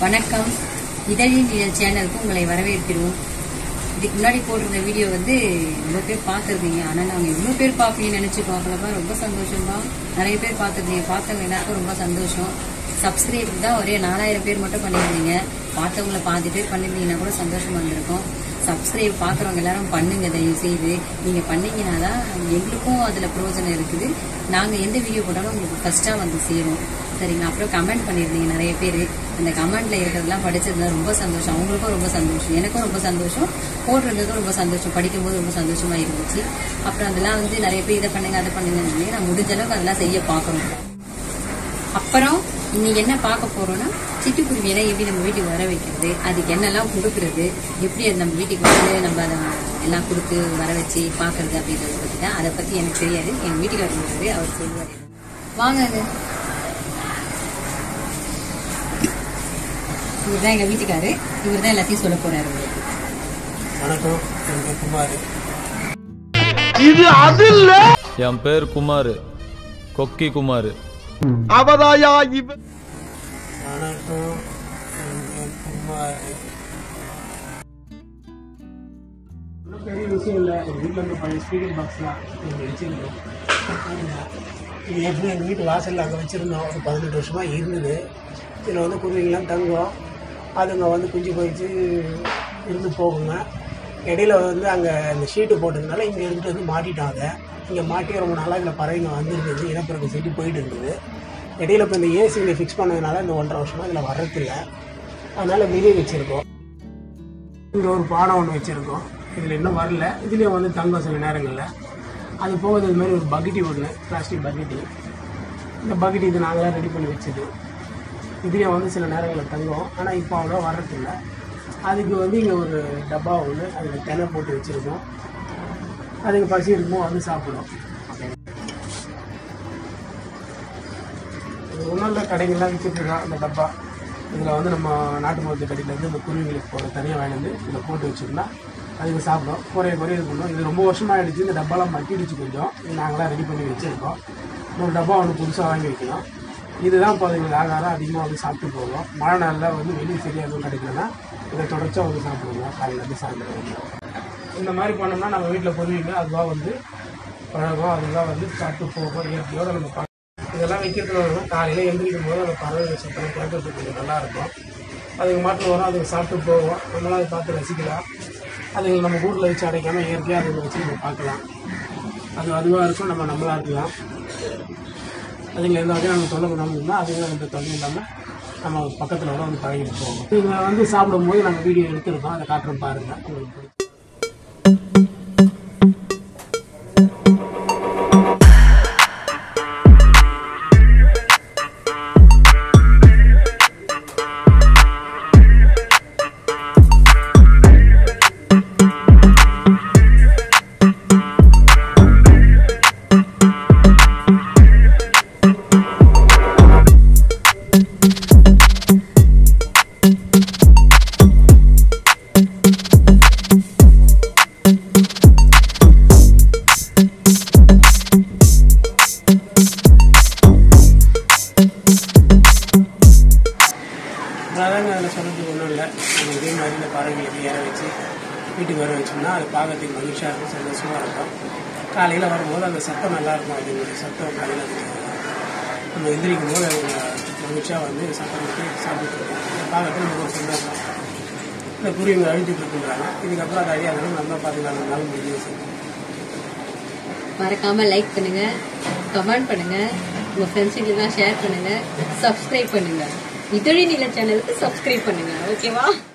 வணக்கம் இதழின் நிழல் சேனலுக்கு உங்களை வரவேற்கிறோம் இதுக்கு முன்னாடி போட்டிருந்த வீடியோ வந்து ரொம்ப பேர் பார்த்துருந்தீங்க ஆனால் நாங்கள் இவ்வளோ பேர் பார்ப்பீங்கன்னு நினச்சி பார்க்கலப்பா ரொம்ப சந்தோஷம்பா நிறைய பேர் பார்த்துருந்தீங்க பார்த்தவங்க எல்லாருக்கும் ரொம்ப சந்தோஷம் சப்ஸ்கிரைப் தான் ஒரே நாலாயிரம் பேர் மட்டும் பண்ணியிருந்தீங்க பார்த்தவங்கள பாதி பேர் பண்ணியிருந்தீங்கன்னா கூட சந்தோஷமா இருந்திருக்கும் சப்ஸ்கிரைப் பார்க்குறவங்க எல்லாரும் பண்ணுங்க தயவு செய்து நீங்கள் பண்ணீங்கன்னா தான் எங்களுக்கும் அதில் பிரயோஜனம் இருக்குது நாங்கள் எந்த வீடியோ போட்டாலும் உங்களுக்கு ஃபஸ்ட்டாக வந்து சேரும் சரிங்களா அப்புறம் கமெண்ட் பண்ணியிருந்தீங்க நிறைய பேர் அந்த கமெண்ட்ல இருக்கிறதெல்லாம் படிச்சதுல ரொம்ப சந்தோஷம் அவங்களுக்கும் ரொம்ப சந்தோஷம் எனக்கும் ரொம்ப சந்தோஷம் போட்டிருந்ததும் ரொம்ப சந்தோஷம் படிக்கும்போது ரொம்ப சந்தோஷமா இருந்துச்சு அப்புறம் அதெல்லாம் வந்து நிறைய பேர் இதை பண்ணுங்க அதை பண்ணுங்க நான் முடிஞ்ச அளவுக்கு அதெல்லாம் செய்ய பார்க்குறோம் அப்புறம் இன்னைக்கு என்ன பார்க்க போறோம்னா சிட்டுக்குருவியெல்லாம் எப்படி நம்ம வீட்டுக்கு வர வைக்கிறது அதுக்கு என்னெல்லாம் கொடுக்கறது எப்படி அது நம்ம வீட்டுக்கு வந்து நம்ம அதை எல்லாம் கொடுத்து வர வச்சு பார்க்கறது அப்படின்றத பற்றி தான் அதை பற்றி எனக்கு தெரியாது எங்கள் வீட்டுக்காரர் இருக்காரு அவர் சொல்லுவார் வாங்க இவர் தான் எங்கள் வீட்டுக்காரு இவர் தான் எல்லாத்தையும் சொல்ல போறாரு உங்களுக்கு வணக்கம் என் பேர் குமார் இது அது இல்ல என் பேர் குமார் கொக்கி குமார் அவதாயா இவ வணக்கம் என் பேர் குமார் ஒன்றும் பெரிய விஷயம் இல்லை எங்கள் வீட்டில் வந்து பழைய ஸ்பீக்கர் பாக்ஸ்லாம் இங்கே வச்சுருந்தோம் இது எப்படி எங்கள் வீட்டு வாசலில் அங்கே வச்சுருந்தோம் ஒரு பதினெட்டு வருஷமாக இருந்தது இதில் வந்து குருவிங்கெல்லாம் தங்கும் அதுங்க வந்து குஞ்சு பொறிச்சு இருந்து போகுங்க இடையில வந்து அங்கே அந்த ஷீட்டு போட்டதுனால இங்கே இருந்துட்டு வந்து மாட்டிட்டாங்க இங்கே மாட்டி ரொம்ப நாளாக இதில் பறவைங்க வந்துருந்தது இனப்பெருக்க செடி போயிட்டு இருந்தது இடையில இப்போ இந்த ஏசி இங்கே ஃபிக்ஸ் பண்ணதுனால இந்த ஒன்றரை வருஷமாக இதில் வர்றதில்ல அதனால் வெளியே வச்சுருக்கோம் இங்கே ஒரு பாடம் ஒன்று வச்சுருக்கோம் இதில் இன்னும் வரல இதுலேயும் வந்து தங்கம் சில நேரங்களில் அது போக இது மாதிரி ஒரு பக்கெட்டி ஒன்று பிளாஸ்டிக் பக்கெட்டி இந்த பக்கெட்டி இது நாங்களாம் ரெடி பண்ணி வச்சது இதுலேயும் வந்து சில நேரங்களில் தங்கம் ஆனால் இப்போ அவ்வளோ வர்றதில்ல அதுக்கு வந்து இங்கே ஒரு டப்பா ஒன்று அதில் தினை போட்டு வச்சுருக்கோம் அதுக்கு பசி இருக்குமோ வந்து சாப்பிடும் இது ஒன்றும் இல்லை கடைகள்லாம் விற்கிறதுதான் அந்த டப்பா இதில் வந்து நம்ம நாட்டு மருந்து கடையிலேருந்து இந்த குருவிங்களுக்கு போகிற தனியாக வாங்கி வந்து இதில் போட்டு வச்சிருந்தா அதுக்கு சாப்பிடும் குறைய குறைய இது பண்ணும் இது ரொம்ப வருஷமாக ஆயிடுச்சு இந்த டப்பாலாம் மட்டிடுச்சு கொஞ்சம் இது நாங்களாம் ரெடி பண்ணி வச்சுருக்கோம் ஒரு டப்பா ஒன்று புதுசாக வாங்கி வைக்கணும் இதுதான் இப்போ அதுங்களுக்கு ஆகாரம் அதிகமாக வந்து சாப்பிட்டு போகும் மழை நாளில் வந்து வெளியே சரியாக எதுவும் கிடைக்கலன்னா இதை தொடர்ச்சியாக வந்து சாப்பிடுவோம் காலையிலேருந்து சாயந்தரம் வரைக்கும். இந்த மாதிரி பண்ணோம்னா நம்ம வீட்டில் பொருவீங்க அதுவாக வந்து பழகம் அதெல்லாம் வந்து சாப்பிட்டு போகும் இயற்கையோடு நம்ம பா- இதெல்லாம் வைக்கிறதுனால காலையில் எழுந்திரிக்கும் போது அந்த பறவை சத்தம் கேட்கறதுக்கு கொஞ்சம் நல்லா இருக்கும் அதுக்கு மாட்டில் வரும் அதுக்கு சாப்பிட்டு போவோம் நம்மளாம் அதை பார்த்து ரசிக்கலாம் அதுங்க நம்ம கூட்டில் வச்சு அடைக்காமல் இயற்கையாக அதுங்களை வச்சு நம்ம பார்க்கலாம் அது அதுவாக இருக்கும் நம்ம நம்மளாக இருக்கலாம் அதுங்களை எந்த வகையும் நம்ம தொல்லை பண்ணாமல் இருந்தால் அதுங்க எந்த தொல்லையும் இல்லாமல் நம்ம பக்கத்தில் கூட வந்து பழகிட்டு போவோம் இதை வந்து சாப்பிடும்போது நம்ம வீடியோ எடுத்துருக்கோம் அதை காட்டுறோம் பாருங்கள் உங்களுக்கு பிடிக்கும். அதாங்க அதில் சொல்கிறதுக்கு ஒன்றும் இல்லை நம்ம இதே மாதிரி இந்த பறவைகளுக்கு ஏற வச்சு வீட்டுக்கு வர வச்சோம்னா அது பார்க்கறதுக்கு மகிழ்ச்சியாக இருக்கும் சந்தோஷமாக இருக்கும் காலையில் வரும்போது அந்த சத்தம் நல்லா இருக்கும் அதுங்களுடைய சத்தம் காலையில் நம்ம எந்திரிக்கும் போது அவங்க மகிழ்ச்சியாக வந்து சத்தம் விட்டு சாப்பிட்டு இருக்கோம் இதை பார்க்கறதுக்கு நமக்கு ஒரு சந்தோஷம் இந்த குருவிங்க அழிஞ்சிட்டு இருக்குன்றாங்க இதுக்கப்புறம் அதை அழியாதவங்க நம்ம பார்த்துக்கலாம் முடியும் செய்யும் மறக்காம லைக் பண்ணுங்க கமெண்ட் பண்ணுங்க உங்க ஃப்ரெண்ட்ஸுக்கு எல்லாம் ஷேர் பண்ணுங்க சப்ஸ்கிரைப் பண்ணுங்க இதழி நில சேனலுக்கு சப்ஸ்கிரைப் பண்ணுங்க ஓகேவா